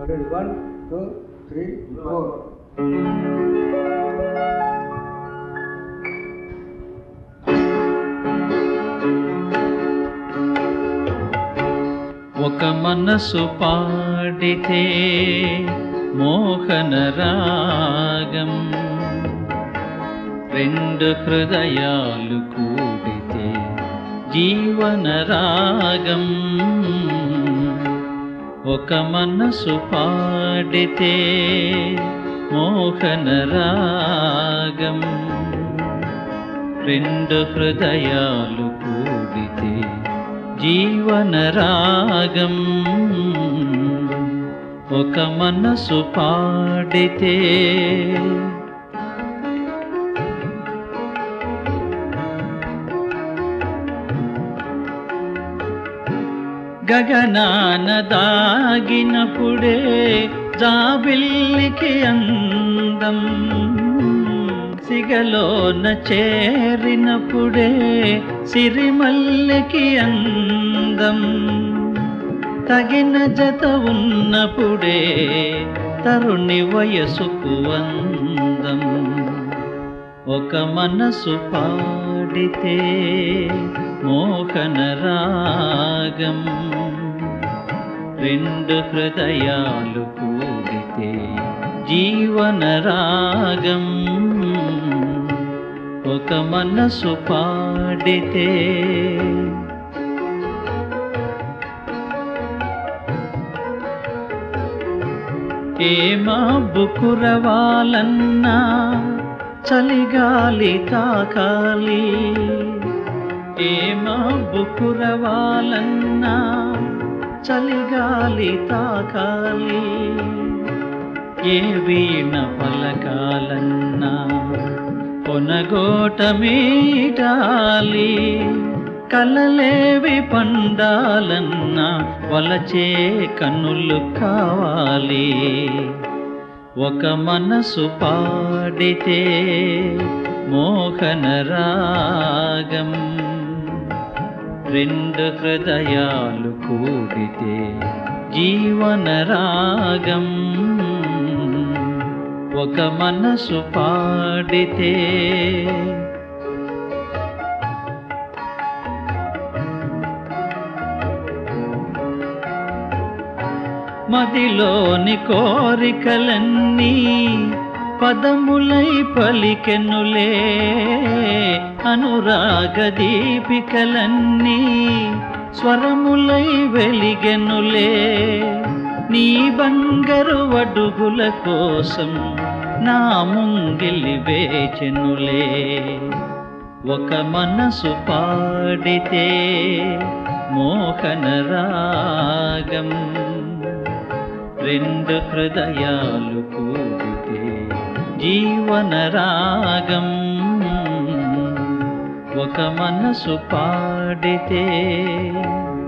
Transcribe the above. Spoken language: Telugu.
ready one two three four ఒక మనసు పాడితే మోహన రాగం రెండు హృదయాలు కూడితే జీవన రాగం ఒక మనసు పాడితే మోహన రాగం రెండు హృదయాలు కూడితే జీవన రాగం ఒక మనసు పాడితే గగనాన దాగినప్పుడే జాబిల్లికి అందం సిగలోన చేరినప్పుడే సిరిమల్లికి అందం తగిన జత ఉన్నప్పుడే తరుణి వయసుకు అందం ఒక మనసు పాడితే మోహన రాగం రెండు హృదయాలు కూడితే జీవన రాగం ఒక మనసు పాడితే ఏ మాబ్బు కురవాలన్నా చలిగాలి తాకాలి ఏ మాబ్బు కురవాలన్నా చలిగాలి తాకాలి ఏ వీణ పలకాలన్నా కొనగోట మీటాలి కలలేవి పండాలన్నా వలచే కన్నులు కావాలి ఒక మనసు పాడితే మోహన రాగం రెండు హృదయాలు కూడితే జీవన రాగం ఒక మనసు పాడితే మదిలోని కోరికలన్నీ పదములై పలికెనులే అనురాగ దీపికలన్నీ స్వరములై వెలిగెనులే నీ బంగారు అడుగుల కోసం నా ముంగిలి వేచెనులే ఒక మనసు పాడితే మోహన రాగం రెండు హృదయాలు కూడితే జీవన రాగం ఒక మనసు పాడితే